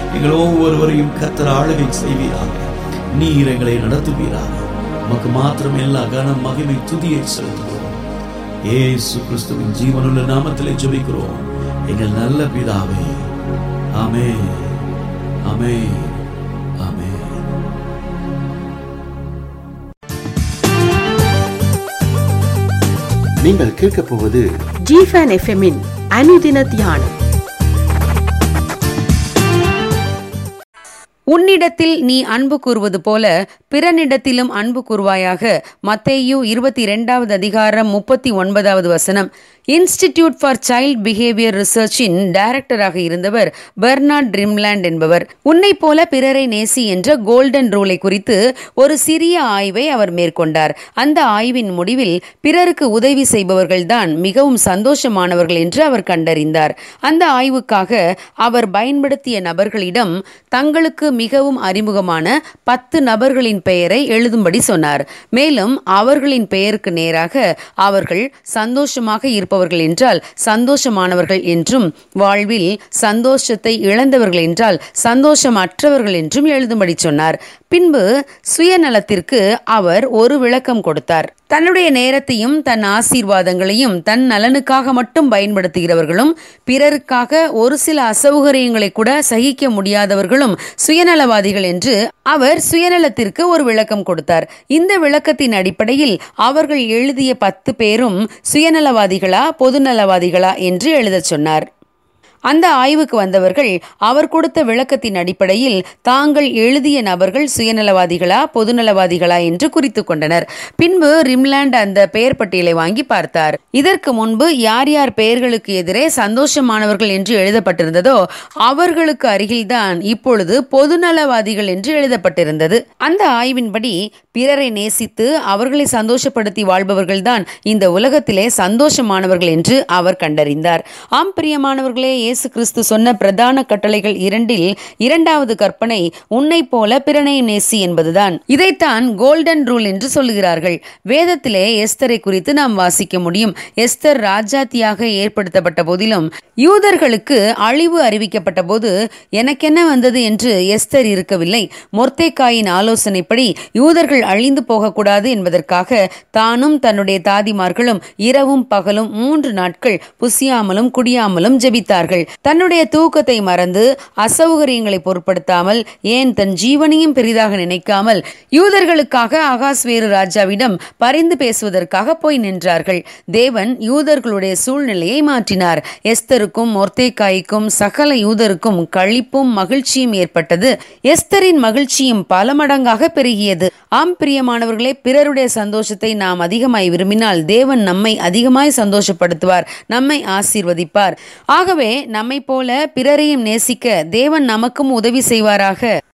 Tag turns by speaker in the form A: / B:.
A: எங்கள் ஒவ்வொருவரையும் கத்தர் ஆளுகை செய்வீராக நீர் எங்களை நடத்துவீராக உமக்கு மாத்திரம் எல்லா கன மகிமை துதியை செலுத்துகிறோம் ஏசு கிறிஸ்துவின் ஜீவனுள்ள நாமத்திலே ஜெபிக்கிறோம் எங்கள் நல்ல பிதாவே ஆமென் ஆமென் ஆமென்
B: நீங்கள் கேட்கப் போவது
C: ஜிஃபன் எஃப்எம்மின் அனுதின தியானம்
D: உன்னிடத்தில் நீ அன்பு கூறுவது போல பிறனிடத்திலும் அன்பு கூறுவாயாக மத்தேயு இருபத்தி இரண்டாவது அதிகாரம் முப்பத்தி ஒன்பதாவது வசனம் இன்ஸ்டிடியூட் ஃபார் சைல்ட் பிஹேவியர் ரிசர்ச்சின் டைரக்டராக இருந்தவர் பெர்னார்ட் ட்ரிம்லேண்ட் என்பவர் உன்னை போல பிறரை நேசி என்ற கோல்டன் ரூலை குறித்து ஒரு சிறிய ஆய்வை அவர் மேற்கொண்டார் அந்த ஆய்வின் முடிவில் பிறருக்கு உதவி செய்பவர்கள்தான் மிகவும் சந்தோஷமானவர்கள் என்று அவர் கண்டறிந்தார் அந்த ஆய்வுக்காக அவர் பயன்படுத்திய நபர்களிடம் தங்களுக்கு மிகவும் அறிமுகமான பத்து நபர்களின் பெயரை எழுதும்படி சொன்னார் மேலும் அவர்களின் பெயருக்கு நேராக அவர்கள் சந்தோஷமாக இருப்பவர்கள் என்றால் சந்தோஷமானவர்கள் என்றும் வாழ்வில் சந்தோஷத்தை இழந்தவர்கள் என்றால் சந்தோஷமற்றவர்கள் என்றும் எழுதும்படி சொன்னார் பின்பு சுயநலத்திற்கு அவர் ஒரு விளக்கம் கொடுத்தார் தன்னுடைய நேரத்தையும் தன் ஆசீர்வாதங்களையும் தன் நலனுக்காக மட்டும் பயன்படுத்துகிறவர்களும் பிறருக்காக ஒரு சில அசௌகரியங்களை கூட சகிக்க முடியாதவர்களும் சுயநலவாதிகள் என்று அவர் சுயநலத்திற்கு ஒரு விளக்கம் கொடுத்தார் இந்த விளக்கத்தின் அடிப்படையில் அவர்கள் எழுதிய பத்து பேரும் சுயநலவாதிகளா பொதுநலவாதிகளா என்று எழுதச் சொன்னார் அந்த ஆய்வுக்கு வந்தவர்கள் அவர் கொடுத்த விளக்கத்தின் அடிப்படையில் தாங்கள் எழுதிய நபர்கள் சுயநலவாதிகளா பொதுநலவாதிகளா என்று குறித்து கொண்டனர் பின்பு ரிம்லாண்ட் அந்த பெயர் பட்டியலை வாங்கி பார்த்தார் இதற்கு முன்பு யார் யார் பெயர்களுக்கு எதிரே சந்தோஷமானவர்கள் என்று எழுதப்பட்டிருந்ததோ அவர்களுக்கு அருகில்தான் இப்பொழுது பொதுநலவாதிகள் என்று எழுதப்பட்டிருந்தது அந்த ஆய்வின்படி பிறரை நேசித்து அவர்களை சந்தோஷப்படுத்தி வாழ்பவர்கள்தான் இந்த உலகத்திலே சந்தோஷமானவர்கள் என்று அவர் கண்டறிந்தார் ஆம் பிரியமானவர்களே இயேசு கிறிஸ்து சொன்ன பிரதான கட்டளைகள் இரண்டில் இரண்டாவது கற்பனை உன்னை போல பிறனை நேசி என்பதுதான் இதைத்தான் கோல்டன் ரூல் என்று சொல்லுகிறார்கள் வேதத்திலே எஸ்தரை குறித்து நாம் வாசிக்க முடியும் எஸ்தர் ராஜாத்தியாக ஏற்படுத்தப்பட்ட போதிலும் யூதர்களுக்கு அழிவு அறிவிக்கப்பட்ட போது எனக்கென்ன வந்தது என்று எஸ்தர் இருக்கவில்லை மொர்த்தேக்காயின் ஆலோசனைப்படி யூதர்கள் அழிந்து போகக்கூடாது என்பதற்காக தானும் தன்னுடைய தாதிமார்களும் இரவும் பகலும் மூன்று நாட்கள் புசியாமலும் குடியாமலும் ஜெபித்தார்கள் தன்னுடைய தூக்கத்தை மறந்து அசௌகரியங்களை பொருட்படுத்தாமல் ஏன் தன் ஜீவனையும் பெரிதாக நினைக்காமல் யூதர்களுக்காக அகாஸ்வேரு ராஜாவிடம் பரிந்து பேசுவதற்காக போய் நின்றார்கள் தேவன் யூதர்களுடைய சூழ்நிலையை மாற்றினார் எஸ்தருக்கும் மொர்த்தேக்காய்க்கும் சகல யூதருக்கும் களிப்பும் மகிழ்ச்சியும் ஏற்பட்டது எஸ்தரின் மகிழ்ச்சியும் பல மடங்காக பெருகியது ஆம் பிரியமானவர்களே பிறருடைய சந்தோஷத்தை நாம் அதிகமாய் விரும்பினால் தேவன் நம்மை அதிகமாய் சந்தோஷப்படுத்துவார் நம்மை ஆசீர்வதிப்பார் ஆகவே நம்மை போல பிறரையும் நேசிக்க தேவன் நமக்கும் உதவி செய்வாராக